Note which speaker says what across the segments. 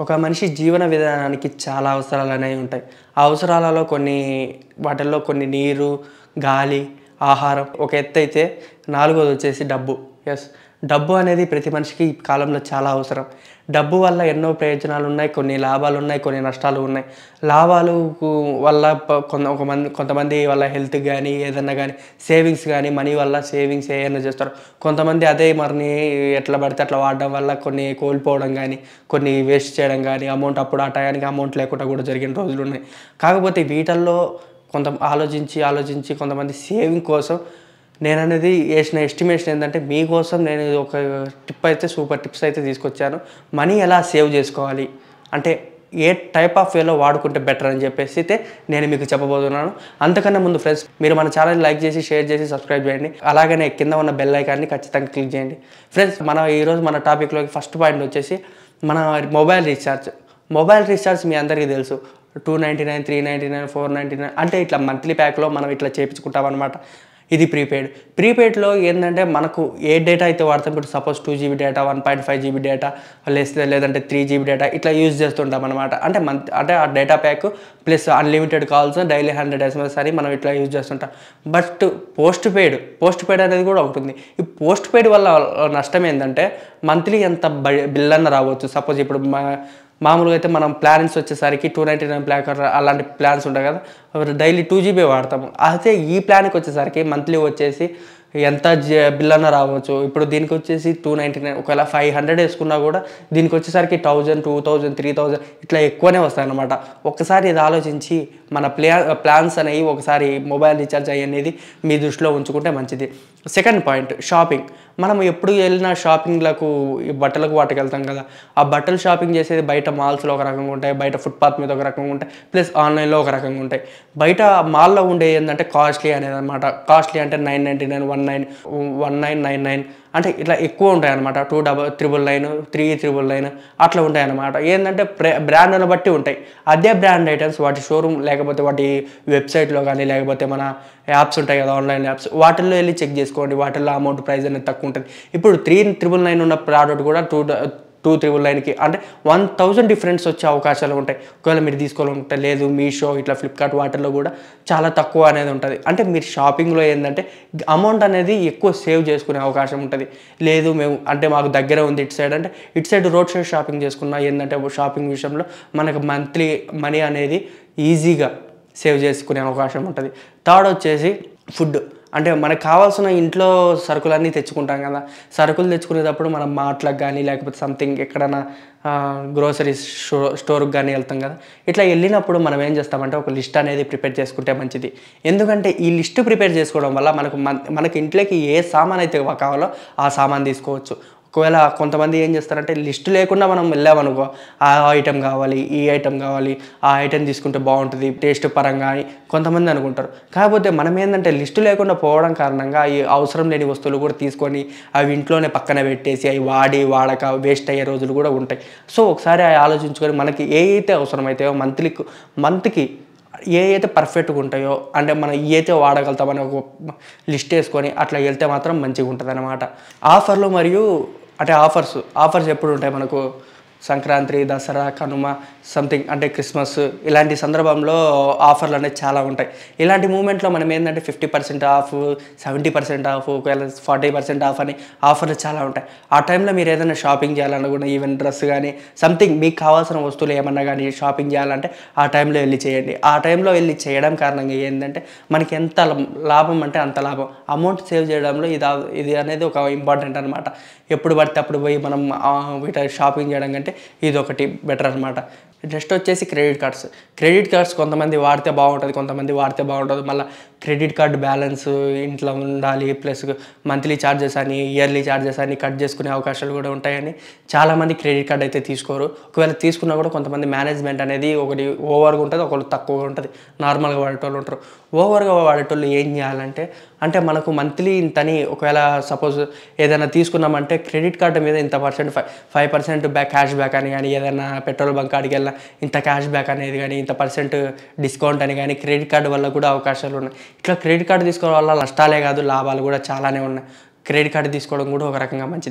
Speaker 1: ఒక మనిషి జీవన విధానానికి చాలా అవసరాలు అనేవి ఉంటాయి ఆ అవసరాలలో కొన్ని వాటిల్లో కొన్ని నీరు గాలి ఆహారం ఒక ఎత్తు అయితే నాలుగోది వచ్చేసి డబ్బు ఎస్ డబ్బు అనేది ప్రతి మనిషికి ఈ కాలంలో చాలా అవసరం డబ్బు వల్ల ఎన్నో ప్రయోజనాలు ఉన్నాయి కొన్ని లాభాలు ఉన్నాయి కొన్ని నష్టాలు ఉన్నాయి లాభాలు వల్ల ప- కొంత ఒక మంది కొంతమంది వాళ్ళ హెల్త్ కానీ ఏదన్నా కానీ సేవింగ్స్ కానీ మనీ వల్ల సేవింగ్స్ ఏమైనా చేస్తారు కొంతమంది అదే మరిని ఎట్లా పడితే అట్లా వాడడం వల్ల కొన్ని కోల్పోవడం కానీ కొన్ని వేస్ట్ చేయడం కానీ అమౌంట్ అప్పుడు ఆ టయానికి అమౌంట్ లేకుండా కూడా జరిగిన రోజులు ఉన్నాయి కాకపోతే వీటల్లో కొంత ఆలోచించి ఆలోచించి కొంతమంది సేవింగ్ కోసం నేను అనేది వేసిన ఎస్టిమేషన్ ఏంటంటే మీకోసం నేను ఇది ఒక టిప్ అయితే సూపర్ టిప్స్ అయితే తీసుకొచ్చాను మనీ ఎలా సేవ్ చేసుకోవాలి అంటే ఏ టైప్ ఆఫ్ వేలో వాడుకుంటే బెటర్ అని చెప్పేసి అయితే నేను మీకు చెప్పబోతున్నాను అంతకన్నా ముందు ఫ్రెండ్స్ మీరు మన ఛానల్ లైక్ చేసి షేర్ చేసి సబ్స్క్రైబ్ చేయండి అలాగనే కింద ఉన్న బెల్ ఐకాన్ని ఖచ్చితంగా క్లిక్ చేయండి ఫ్రెండ్స్ మన ఈరోజు మన టాపిక్లోకి ఫస్ట్ పాయింట్ వచ్చేసి మన మొబైల్ రీఛార్జ్ మొబైల్ రీఛార్జ్ మీ అందరికీ తెలుసు two ninety nine three ninety nine four ninety nine అంటే ఇట్లా మంత్లీ ప్యాక్లో మనం ఇట్లా చేయించుకుంటాం అనమాట ఇది ప్రీపెయిడ్ ప్రీపెయిడ్లో ఏంటంటే మనకు ఏ డేటా అయితే వాడతాం ఇప్పుడు suppose two GB data one point five GB data లేస్తే లేదంటే త్రీ జీబీ డేటా ఇట్లా యూజ్ చేస్తుంటాం అనమాట అంటే మంత్ అంటే ఆ data pack plus unlimited calls daily hundred SMS అని మనం ఇట్లా యూజ్ చేస్తుంటాం but postpaid postpaid అనేది కూడా ఉంటుంది ఈ పోస్ట్ పెయిడ్ వల్ల నష్టం ఏంటంటే మంత్లీ ఎంత బిల్ అన్న రావచ్చు సపోజ్ ఇప్పుడు మా మామూలుగా అయితే మనం ప్లాన్స్ వచ్చేసరికి టూ నైంటీ నైన్ ప్లాన్ అలాంటి ప్లాన్స్ ఉంటాయి కదా డైలీ టూ జీబీ వాడతాము అయితే ఈ ప్లాన్కి వచ్చేసరికి మంత్లీ వచ్చేసి ఎంత బిల్ అన్న రావచ్చు ఇప్పుడు దీనికి వచ్చేసి టూ నైంటీ నైన్ ఒకవేళ ఫైవ్ హండ్రెడ్ వేసుకున్నా కూడా దీనికి వచ్చేసరికి thousand two thousand three thousand ఇట్లా ఎక్కువనే వస్తాయి అనమాట ఒక్కసారి ఇది ఆలోచించి మన ప్లా ప్లాన్స్ అనేవి ఒకసారి మొబైల్ రీఛార్జ్ అయ్యేది మీ దృష్టిలో ఉంచుకుంటే మంచిది సెకండ్ పాయింట్ షాపింగ్ మనం ఎప్పుడు వెళ్ళినా షాపింగ్లకు ఈ బట్టలకు వాటికి వెళ్తాం కదా ఆ బట్టలు షాపింగ్ చేసేది బయట మాల్స్లో ఒక రకంగా ఉంటాయి బయట ఫుట్పాత్ మీద ఒక రకంగా ఉంటాయి ప్లస్ ఆన్లైన్లో ఒక రకంగా ఉంటాయి బయట మాల్లో ఉండే ఏంటంటే కాస్ట్లీ అనేది అనమాట కాస్ట్లీ అంటే nine ninety nine one nine one nine nine nine అంటే ఇట్లా ఎక్కువ ఉంటాయి అనమాట two double triple nine three triple nine అట్లా ఉంటాయి అనమాట ఏంటంటే బ్రాండ్ని బట్టి ఉంటాయి అదే బ్రాండ్ ఐటమ్స్ వాటి షోరూమ్ లేకపోతే వాటి వెబ్సైట్లో కానీ లేకపోతే మన యాప్స్ ఉంటాయి కదా ఆన్లైన్ యాప్స్ వాటిల్లో వెళ్ళి చెక్ చేసుకోండి వాటిల్లో అమౌంట్ ప్రైస్ అనేది తక్కువ ఉంటుంది ఇప్పుడు త్రీ త్రిబుల్ నైన్ ఉన్న ప్రోడక్ట్ కూడా టూ టూ త్రిబుల్ నైన్కి అంటే వన్ థౌజండ్ డిఫరెన్స్ వచ్చే అవకాశాలు ఉంటాయి ఒకవేళ మీరు తీసుకోవాలనుకుంటే లేదు మీషో ఇట్లా ఫ్లిప్కార్ట్ వాటిల్లో కూడా చాలా తక్కువ అనేది ఉంటుంది అంటే మీరు షాపింగ్లో ఏంటంటే అమౌంట్ అనేది ఎక్కువ సేవ్ చేసుకునే అవకాశం ఉంటుంది లేదు మేము అంటే మాకు దగ్గర ఉంది ఇటు సైడ్ అంటే ఇటు సైడ్ రోడ్ సైడ్ షాపింగ్ చేసుకున్నా ఏంటంటే షాపింగ్ విషయంలో మనకు మంత్లీ మనీ అనేది ఈజీగా సేవ్ చేసుకునే అవకాశం ఉంటుంది థర్డ్ వచ్చేసి ఫుడ్ అంటే మనకు కావాల్సిన ఇంట్లో సరుకులన్నీ తెచ్చుకుంటాం కదా సరుకులు తెచ్చుకునేటప్పుడు మనం మార్ట్లకు కానీ లేకపోతే సంథింగ్ ఎక్కడైనా గ్రోసరీ స్టో స్టోర్కి కానీ వెళ్తాం కదా ఇట్లా వెళ్ళినప్పుడు మనం ఏం చేస్తామంటే ఒక లిస్ట్ అనేది ప్రిపేర్ చేసుకుంటే మంచిది ఎందుకంటే ఈ లిస్ట్ ప్రిపేర్ చేసుకోవడం వల్ల మనకు మన మనకి ఇంట్లోకి ఏ సామాన్ అయితే కావాలో ఆ సామాన్ తీసుకోవచ్చు ఒకవేళ కొంతమంది ఏం చేస్తారంటే లిస్ట్ లేకుండా మనం వెళ్ళామనుకో ఆ ఐటెం కావాలి ఈ ఐటెం కావాలి ఆ ఐటెం తీసుకుంటే బాగుంటుంది టేస్ట్ పరంగా అని కొంతమంది అనుకుంటారు కాకపోతే మనం ఏంటంటే లిస్టు లేకుండా పోవడం కారణంగా ఈ అవసరం లేని వస్తువులు కూడా తీసుకొని అవి ఇంట్లోనే పక్కన పెట్టేసి అవి వాడి వాడక వేస్ట్ అయ్యే రోజులు కూడా ఉంటాయి సో ఒకసారి అవి ఆలోచించుకొని మనకి ఏ అయితే అవసరమైతాయో మంత్లీకి మంత్కి ఏ అయితే పర్ఫెక్ట్గా ఉంటాయో అంటే మనం ఏ అయితే వాడగలుగుతామని ఒక లిస్ట్ వేసుకొని అట్లా వెళ్తే మాత్రం మంచిగా ఉంటుంది అనమాట ఆఫర్లు మరియు అంటే ఆఫర్స్ ఆఫర్స్ ఎప్పుడు ఉంటాయి మనకు సంక్రాంతి దసరా కనుమ సంథింగ్ అంటే క్రిస్మస్ ఇలాంటి సందర్భంలో ఆఫర్లు అనేవి చాలా ఉంటాయి ఇలాంటి మూమెంట్లో మనం ఏంటంటే fifty percent off seventy percent off ఒకవేళ ఫార్టీ పర్సెంట్ ఆఫ్ అని ఆఫర్లు చాలా ఉంటాయి ఆ టైంలో మీరు ఏదైనా షాపింగ్ చేయాలన్నా కూడా ఈవెన్ డ్రెస్ కానీ సంథింగ్ మీకు కావాల్సిన వస్తువులు ఏమన్నా కానీ షాపింగ్ చేయాలంటే ఆ టైంలో వెళ్ళి చేయండి ఆ టైంలో వెళ్ళి చేయడం కారణంగా ఏంటంటే మనకి ఎంత లాభం అంటే అంత లాభం అమౌంట్ సేవ్ చేయడంలో ఇది ఇది అనేది ఒక ఇంపార్టెంట్ అనమాట ఎప్పుడు పడితే అప్పుడు పోయి మనం ఆ, వీట షాపింగ్ చేయడం కంటే ఇది ఒకటి బెటర్ అనమాట నెక్స్ట్ వచ్చేసి క్రెడిట్ కార్డ్స్ క్రెడిట్ కార్డ్స్ కొంతమంది వాడితే బాగుంటుంది కొంతమంది వాడితే బాగుంటుంది మళ్ళీ క్రెడిట్ కార్డ్ బ్యాలెన్స్ ఇంట్లో ఉండాలి ప్లస్ మంత్లీ ఛార్జెస్ అని ఇయర్లీ ఛార్జెస్ అని కట్ చేసుకునే అవకాశాలు కూడా ఉంటాయని చాలామంది క్రెడిట్ కార్డ్ అయితే తీసుకోరు ఒకవేళ తీసుకున్నా కూడా కొంతమంది మేనేజ్మెంట్ అనేది ఒకటి ఓవర్గా ఉంటుంది ఒకటి తక్కువగా ఉంటుంది నార్మల్గా వాడేటోళ్ళు ఉంటారు ఓవర్గా వాడేటోళ్ళు ఏం చేయాలంటే అంటే మనకు మంత్లీ ఇంతని ఒకవేళ సపోజ్ ఏదైనా తీసుకున్నామంటే క్రెడిట్ కార్డు మీద ఇంత percent five five percent back cash back అని కానీ ఏదైనా పెట్రోల్ బంక్ కాడికి వెళ్ళినా ఇంత క్యాష్ బ్యాక్ అనేది కానీ ఇంత పర్సెంట్ డిస్కౌంట్ అని కానీ క్రెడిట్ కార్డు వల్ల కూడా అవకాశాలు ఉన్నాయి ఇట్లా క్రెడిట్ కార్డు తీసుకోవడం వల్ల నష్టాలే కాదు లాభాలు కూడా చాలానే ఉన్నాయి క్రెడిట్ కార్డు తీసుకోవడం కూడా ఒక రకంగా మంచిదే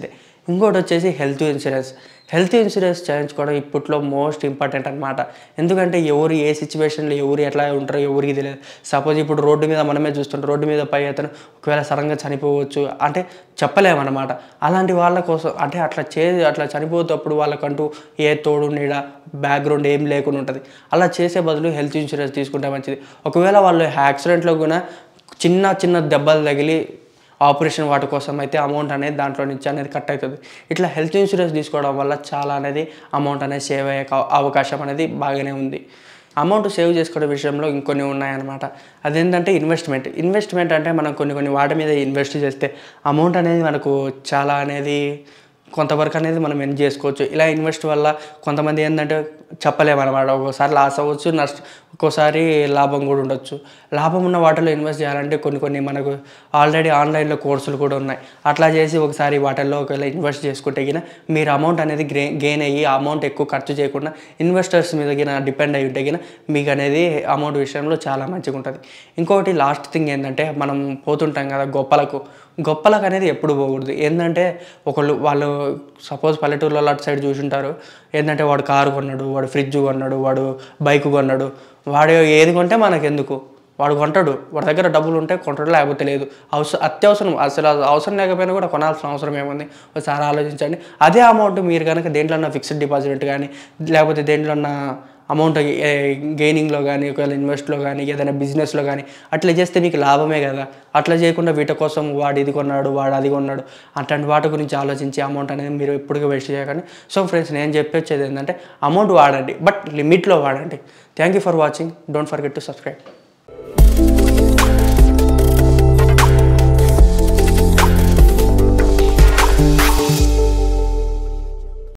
Speaker 1: ఇంకోటి వచ్చేసి హెల్త్ ఇన్సూరెన్స్ హెల్త్ ఇన్సూరెన్స్ చేయించుకోవడం ఇప్పట్లో మోస్ట్ ఇంపార్టెంట్ అనమాట ఎందుకంటే ఎవరు ఏ సిచ్యువేషన్లో ఎవరు ఎట్లా ఉంటారో ఎవరికి తెలియదు సపోజ్ ఇప్పుడు రోడ్డు మీద మనమే చూస్తుంటాం రోడ్డు మీద పై అతను ఒకవేళ సడన్గా చనిపోవచ్చు అంటే చెప్పలేమన్నమాట అలాంటి వాళ్ళ కోసం అంటే అట్లా చే అట్లా చనిపోతేప్పుడు వాళ్ళకంటూ ఏ తోడు నీడ బ్యాక్గ్రౌండ్ ఏం లేకుండా ఉంటుంది అలా చేసే బదులు హెల్త్ ఇన్సూరెన్స్ తీసుకుంటే మంచిది ఒకవేళ వాళ్ళు యాక్సిడెంట్లో కూడా చిన్న చిన్న దెబ్బలు తగిలి ఆపరేషన్ వాటి కోసం అయితే అమౌంట్ అనేది దాంట్లో నుంచి అనేది కట్ అవుతుంది ఇట్లా హెల్త్ ఇన్సూరెన్స్ తీసుకోవడం వల్ల చాలా అనేది అమౌంట్ అనేది సేవ్ అయ్యే క- అవకాశం అనేది బాగానే ఉంది అమౌంట్ సేవ్ చేసుకోవడం విషయంలో ఇంకొన్ని ఉన్నాయన్నమాట అదేంటంటే ఇన్వెస్ట్మెంట్ ఇన్వెస్ట్మెంట్ అంటే మనం కొన్ని కొన్ని వాటి మీద ఇన్వెస్ట్ చేస్తే అమౌంట్ అనేది మనకు చాలా అనేది కొంతవరకు అనేది మనం ఎన్ చేసుకోవచ్చు ఇలా ఇన్వెస్ట్ వల్ల కొంతమంది ఏంటంటే చెప్పలేమన్నమాట ఒక్కోసారి లాస్ అవ్వచ్చు నష్ట ఒక్కోసారి లాభం కూడా ఉండొచ్చు లాభం ఉన్న వాటిలో ఇన్వెస్ట్ చేయాలంటే కొన్ని కొన్ని మనకు ఆల్రెడీ ఆన్లైన్లో కోర్సులు కూడా ఉన్నాయి అట్లా చేసి ఒకసారి వాటిల్లో ఒకవేళ ఇన్వెస్ట్ చేసుకుంటే గిన మీరు అమౌంట్ అనేది గ్రే గెయిన్ అయ్యి ఆ అమౌంట్ ఎక్కువ ఖర్చు చేయకుండా ఇన్వెస్టర్స్ మీద గిన డిపెండ్ అయి ఉంటే గిన మీకు అనేది అమౌంట్ విషయంలో చాలా మంచిగా ఉంటుంది ఇంకొకటి లాస్ట్ థింగ్ ఏంటంటే మనం పోతుంటాం కదా గొప్పలకు గొప్పలకు అనేది ఎప్పుడు పోకూడదు ఏంటంటే ఒకళ్ళు వాళ్ళు సపోజ్ పల్లెటూరులో అటు సైడ్ చూసుంటారు ఏంటంటే వాడు కారు కొన్నాడు వాడు ఫ్రిడ్జ్ కొన్నాడు వాడు బైక్ కొన్నాడు వాడు ఏది కొంటే మనకెందుకు వాడు కొంటాడు వాడి దగ్గర డబ్బులు ఉంటే కొంటాడు లేకపోతే లేదు అవసరం అత్యవసరం అసలు అది అవసరం లేకపోయినా కూడా కొనాల్సిన అవసరం ఏముంది ఒకసారి ఆలోచించండి అదే అమౌంట్ మీరు కనుక దేంట్లో ఫిక్స్డ్ డిపాజిట్ కానీ లేకపోతే దేంట్లో అమౌంట్ గెయినింగ్లో కానీ ఒకవేళ ఇన్వెస్ట్లో కానీ ఏదైనా బిజినెస్లో కానీ అట్లా చేస్తే మీకు లాభమే కదా అట్లా చేయకుండా వీటి కోసం వాడు ఇది కొన్నాడు వాడు అది కొన్నాడు అట్లాంటి వాటి గురించి ఆలోచించి అమౌంట్ అనేది మీరు ఎప్పటికీ వేస్ట్ చేయకండి సో ఫ్రెండ్స్ నేను చెప్పొచ్చేది ఏంటంటే అమౌంట్ వాడండి బట్ లిమిట్లో వాడండి thank you for watching don't forget to subscribe